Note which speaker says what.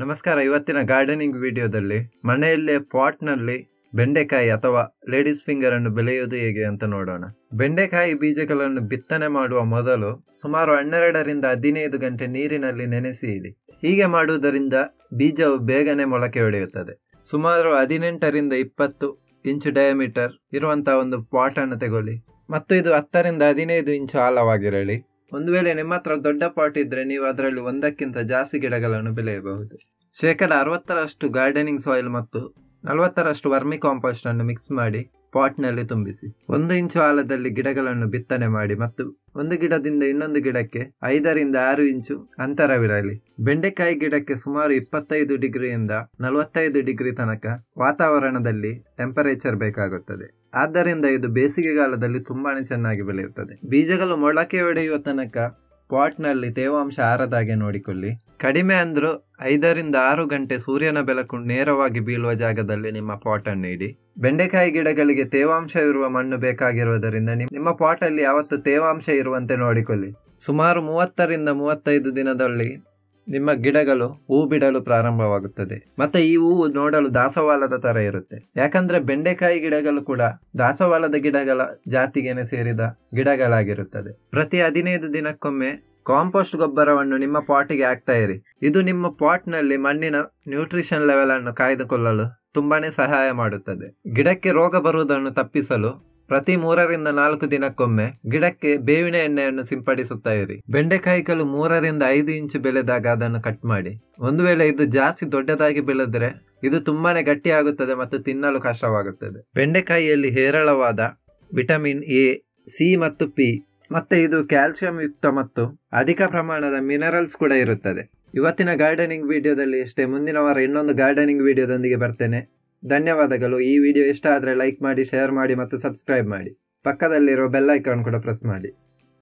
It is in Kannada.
Speaker 1: ನಮಸ್ಕಾರ ಇವತ್ತಿನ ಗಾರ್ಡನಿಂಗ್ ವಿಡಿಯೋದಲ್ಲಿ ಮನೆಯಲ್ಲೇ ಪಾಟ್ನಲ್ಲಿ ಬೆಂಡೆಕಾಯಿ ಅಥವಾ ಲೇಡೀಸ್ ಫಿಂಗರ್ ಅನ್ನು ಬೆಳೆಯುವುದು ಹೇಗೆ ಅಂತ ನೋಡೋಣ ಬೆಂಡೆಕಾಯಿ ಬೀಜಗಳನ್ನು ಬಿತ್ತನೆ ಮಾಡುವ ಮೊದಲು ಸುಮಾರು ಹನ್ನೆರಡರಿಂದ ಹದಿನೈದು ಗಂಟೆ ನೀರಿನಲ್ಲಿ ನೆನೆಸಿ ಇಡಿ ಹೀಗೆ ಮಾಡುವುದರಿಂದ ಬೀಜವು ಬೇಗನೆ ಮೊಳಕೆ ಹೊಡೆಯುತ್ತದೆ ಸುಮಾರು ಹದಿನೆಂಟರಿಂದ ಇಪ್ಪತ್ತು ಇಂಚು ಡಯಾಮೀಟರ್ ಇರುವಂತಹ ಒಂದು ಪಾಟ್ ಅನ್ನು ತಗೊಳ್ಳಿ ಮತ್ತು ಇದು ಹತ್ತರಿಂದ ಹದಿನೈದು ಇಂಚು ಆಳವಾಗಿರಲಿ ಒಂದು ವೇಳೆ ನಿಮ್ಮ ಹತ್ರ ದೊಡ್ಡ ಪಾಟ್ ಇದ್ರೆ ನೀವು ಅದರಲ್ಲಿ ಒಂದಕ್ಕಿಂತ ಜಾಸ್ತಿ ಗಿಡಗಳನ್ನು ಬೆಳೆಯಬಹುದು ಶೇಕಡ ಅರವತ್ತರಷ್ಟು ಗಾರ್ಡನಿಂಗ್ ಸಾಯಿಲ್ ಮತ್ತು ನಲವತ್ತರಷ್ಟು ವರ್ಮಿ ಕಾಂಪೋಸ್ಟ್ ಅನ್ನು ಮಿಕ್ಸ್ ಮಾಡಿ ಪಾಟ್ನಲ್ಲಿ ತುಂಬಿಸಿ ಒಂದು ಇಂಚು ಆಳದಲ್ಲಿ ಗಿಡಗಳನ್ನು ಬಿತ್ತನೆ ಮಾಡಿ ಮತ್ತು ಒಂದು ಗಿಡದಿಂದ ಇನ್ನೊಂದು ಗಿಡಕ್ಕೆ ಐದರಿಂದ ಆರು ಇಂಚು ಅಂತರವಿರಲಿ ಬೆಂಡೆಕಾಯಿ ಗಿಡಕ್ಕೆ ಸುಮಾರು ಇಪ್ಪತ್ತೈದು ಡಿಗ್ರಿಯಿಂದ ನಲವತ್ತೈದು ಡಿಗ್ರಿ ತನಕ ವಾತಾವರಣದಲ್ಲಿ ಟೆಂಪರೇಚರ್ ಬೇಕಾಗುತ್ತದೆ ಆದ್ದರಿಂದ ಇದು ಬೇಸಿಗೆಗಾಲದಲ್ಲಿ ತುಂಬಾನೇ ಚೆನ್ನಾಗಿ ಬೆಳೆಯುತ್ತದೆ ಬೀಜಗಳು ಮೊಳಕೆ ಹೊಡೆಯುವ ತನಕ ಪಾಟ್ನಲ್ಲಿ ತೇವಾಂಶ ಆರದಾಗೆ ನೋಡಿಕೊಳ್ಳಿ ಕಡಿಮೆ ಅಂದ್ರೂ ಐದರಿಂದ ಆರು ಗಂಟೆ ಸೂರ್ಯನ ಬೆಳಕು ನೇರವಾಗಿ ಬೀಳುವ ಜಾಗದಲ್ಲಿ ನಿಮ್ಮ ಪಾಟ್ ಅನ್ನು ಇಡಿ ಬೆಂಡೆಕಾಯಿ ಗಿಡಗಳಿಗೆ ತೇವಾಂಶ ಇರುವ ಮಣ್ಣು ಬೇಕಾಗಿರುವುದರಿಂದ ನಿಮ್ಮ ಪಾಟ್ ಅಲ್ಲಿ ಯಾವತ್ತು ತೇವಾಂಶ ಇರುವಂತೆ ನೋಡಿಕೊಳ್ಳಿ ಸುಮಾರು ಮೂವತ್ತರಿಂದ ಮೂವತ್ತೈದು ದಿನದಲ್ಲಿ ನಿಮ್ಮ ಗಿಡಗಳು ಹೂ ಬಿಡಲು ಪ್ರಾರಂಭವಾಗುತ್ತದೆ ಮತ್ತೆ ಈ ಹೂವು ನೋಡಲು ದಾಸವಾಳದ ತರ ಇರುತ್ತೆ ಯಾಕಂದ್ರೆ ಬೆಂಡೆಕಾಯಿ ಗಿಡಗಳು ಕೂಡ ದಾಸವಾಳದ ಗಿಡಗಳ ಜಾತಿಗೆನೆ ಸೇರಿದ ಗಿಡಗಳಾಗಿರುತ್ತದೆ ಪ್ರತಿ ಹದಿನೈದು ದಿನಕ್ಕೊಮ್ಮೆ ಕಾಂಪೋಸ್ಟ್ ಗೊಬ್ಬರವನ್ನು ನಿಮ್ಮ ಪಾಟಿಗೆ ಹಾಕ್ತಾ ಇರಿ ಇದು ನಿಮ್ಮ ಪಾಟ್ನಲ್ಲಿ ಮಣ್ಣಿನ ನ್ಯೂಟ್ರಿಷನ್ ಲೆವೆಲ್ ಅನ್ನು ಕಾಯ್ದುಕೊಳ್ಳಲು ತುಂಬಾನೇ ಸಹಾಯ ಮಾಡುತ್ತದೆ ಗಿಡಕ್ಕೆ ರೋಗ ಬರುವುದನ್ನು ತಪ್ಪಿಸಲು ಪ್ರತಿ ಮೂರರಿಂದ ನಾಲ್ಕು ದಿನಕ್ಕೊಮ್ಮೆ ಗಿಡಕ್ಕೆ ಬೇವಿನ ಎಣ್ಣೆಯನ್ನು ಸಿಂಪಡಿಸುತ್ತಾ ಇರಿ ಬೆಂಡೆಕಾಯಿಗಳು ಮೂರರಿಂದ ಐದು ಇಂಚು ಬೆಳೆದಾಗ ಅದನ್ನು ಕಟ್ ಮಾಡಿ ಒಂದು ವೇಳೆ ಇದು ಜಾಸ್ತಿ ದೊಡ್ಡದಾಗಿ ಬೆಳೆದ್ರೆ ಇದು ತುಂಬಾನೇ ಗಟ್ಟಿಯಾಗುತ್ತದೆ ಮತ್ತು ತಿನ್ನಲು ಕಷ್ಟವಾಗುತ್ತದೆ ಬೆಂಡೆಕಾಯಿಯಲ್ಲಿ ಹೇರಳವಾದ ವಿಟಮಿನ್ ಎ ಸಿ ಮತ್ತು ಪಿ ಮತ್ತೆ ಇದು ಕ್ಯಾಲ್ಸಿಯಂ ಯುಕ್ತ ಮತ್ತು ಅಧಿಕ ಪ್ರಮಾಣದ ಮಿನರಲ್ಸ್ ಕೂಡ ಇರುತ್ತದೆ ಇವತ್ತಿನ ಗಾರ್ಡನಿಂಗ್ ವಿಡಿಯೋದಲ್ಲಿ ಇಷ್ಟೇ ಮುಂದಿನ ವಾರ ಇನ್ನೊಂದು ಗಾರ್ಡನಿಂಗ್ ವಿಡಿಯೋದೊಂದಿಗೆ ಬರ್ತೇನೆ ಧನ್ಯವಾದಗಳು ಈ ವಿಡಿಯೋ ಇಷ್ಟ ಆದರೆ ಲೈಕ್ ಮಾಡಿ ಶೇರ್ ಮಾಡಿ ಮತ್ತು ಸಬ್ಸ್ಕ್ರೈಬ್ ಮಾಡಿ ಪಕ್ಕದಲ್ಲಿರೋ ಬೆಲ್ ಐಕಾನ್ ಕೂಡ ಪ್ರೆಸ್ ಮಾಡಿ